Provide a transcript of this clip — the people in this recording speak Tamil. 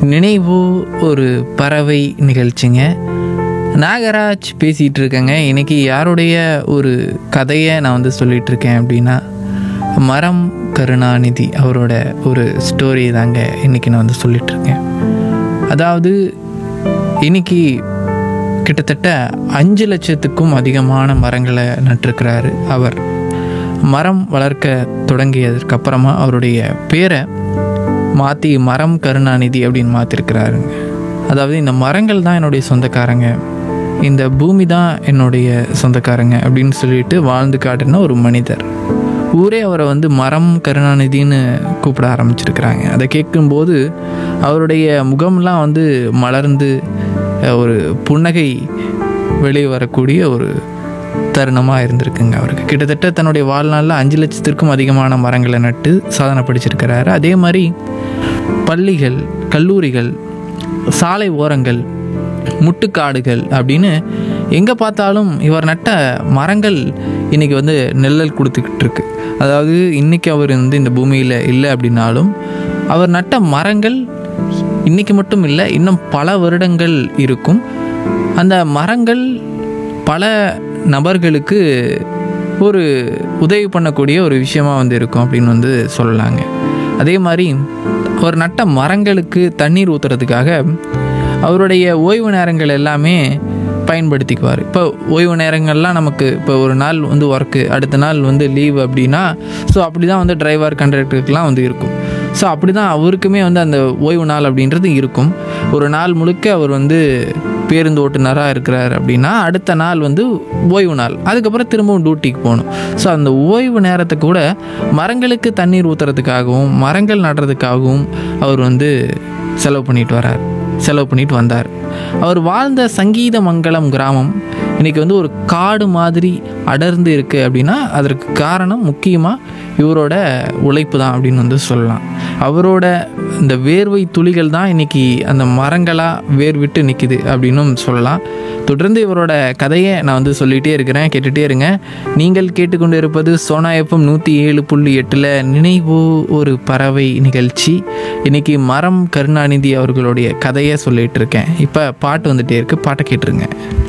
நினைவு ஒரு பறவை நிகழ்ச்சிங்க நாகராஜ் பேசிகிட்டு இருக்கேங்க இன்னைக்கு யாருடைய ஒரு கதையை நான் வந்து சொல்லிட்டு இருக்கேன் அப்படின்னா மரம் கருணாநிதி அவரோட ஒரு ஸ்டோரி தாங்க இன்னைக்கு நான் வந்து சொல்லிட்டு இருக்கேன் அதாவது இன்னைக்கு கிட்டத்தட்ட அஞ்சு லட்சத்துக்கும் அதிகமான மரங்களை நட்டிருக்கிறாரு அவர் மரம் வளர்க்க தொடங்கியதற்கு அப்புறமா அவருடைய பேரை மாற்றி மரம் கருணாநிதி அப்படின்னு மாற்றிருக்கிறாருங்க அதாவது இந்த மரங்கள் தான் என்னுடைய சொந்தக்காரங்க இந்த பூமி தான் என்னுடைய சொந்தக்காரங்க அப்படின்னு சொல்லிட்டு வாழ்ந்து காட்டுன ஒரு மனிதர் ஊரே அவரை வந்து மரம் கருணாநிதின்னு கூப்பிட ஆரம்பிச்சிருக்கிறாங்க அதை கேட்கும்போது அவருடைய முகம்லாம் வந்து மலர்ந்து அஹ், ஒரு புன்னகை வெளியே வரக்கூடிய ஒரு தருணமாக இருந்திருக்குங்க அவருக்கு கிட்டத்தட்ட தன்னுடைய வாழ்நாளில் அஞ்சு லட்சத்திற்கும் அதிகமான மரங்களை நட்டு சாதனை படிச்சிருக்கிறாரு அதே மாதிரி பள்ளிகள் கல்லூரிகள் சாலை ஓரங்கள் முட்டுக்காடுகள் அப்படின்னு எங்கே பார்த்தாலும் இவர் நட்ட மரங்கள் இன்றைக்கி வந்து நெல்லல் கொடுத்துக்கிட்டு இருக்கு அதாவது இன்றைக்கி அவர் வந்து இந்த பூமியில் இல்லை அப்படின்னாலும் அவர் நட்ட மரங்கள் இன்றைக்கி மட்டும் இல்லை இன்னும் பல வருடங்கள் இருக்கும் அந்த மரங்கள் பல நபர்களுக்கு ஒரு உதவி பண்ணக்கூடிய ஒரு விஷயமா வந்து இருக்கும் அப்படின்னு வந்து சொல்லலாங்க அதே மாதிரி ஒரு நட்ட மரங்களுக்கு தண்ணீர் ஊற்றுறதுக்காக அவருடைய ஓய்வு நேரங்கள் எல்லாமே பயன்படுத்திக்குவார் இப்போ ஓய்வு நேரங்கள்லாம் நமக்கு இப்போ ஒரு நாள் வந்து ஒர்க்கு அடுத்த நாள் வந்து லீவ் அப்படின்னா ஸோ அப்படி தான் வந்து டிரைவர் கண்டக்டருக்குலாம் வந்து இருக்கும் ஸோ அப்படி தான் அவருக்குமே வந்து அந்த ஓய்வு நாள் அப்படின்றது இருக்கும் ஒரு நாள் முழுக்க அவர் வந்து பேருந்து ஓட்டுநராக இருக்கிறார் அப்படின்னா அடுத்த நாள் வந்து ஓய்வு நாள் அதுக்கப்புறம் திரும்பவும் டியூட்டிக்கு போகணும் ஸோ அந்த ஓய்வு நேரத்தை கூட மரங்களுக்கு தண்ணீர் ஊற்றுறதுக்காகவும் மரங்கள் நடுறதுக்காகவும் அவர் வந்து செலவு பண்ணிட்டு வரார் செலவு பண்ணிட்டு வந்தார் அவர் வாழ்ந்த சங்கீத மங்கலம் கிராமம் இன்றைக்கி வந்து ஒரு காடு மாதிரி அடர்ந்து இருக்குது அப்படின்னா அதற்கு காரணம் முக்கியமாக இவரோட உழைப்பு தான் அப்படின்னு வந்து சொல்லலாம் அவரோட இந்த வேர்வை துளிகள் தான் இன்றைக்கி அந்த மரங்களாக வேர் விட்டு நிற்கிது அப்படின்னும் சொல்லலாம் தொடர்ந்து இவரோட கதையை நான் வந்து சொல்லிகிட்டே இருக்கிறேன் கேட்டுகிட்டே இருங்க நீங்கள் கேட்டுக்கொண்டு இருப்பது சோனா எஃப்எம் நூற்றி ஏழு புள்ளி எட்டில் நினைவு ஒரு பறவை நிகழ்ச்சி இன்றைக்கி மரம் கருணாநிதி அவர்களுடைய கதையை சொல்லிகிட்டு இருக்கேன் இப்போ பாட்டு வந்துகிட்டே இருக்குது பாட்டை கேட்டுருங்க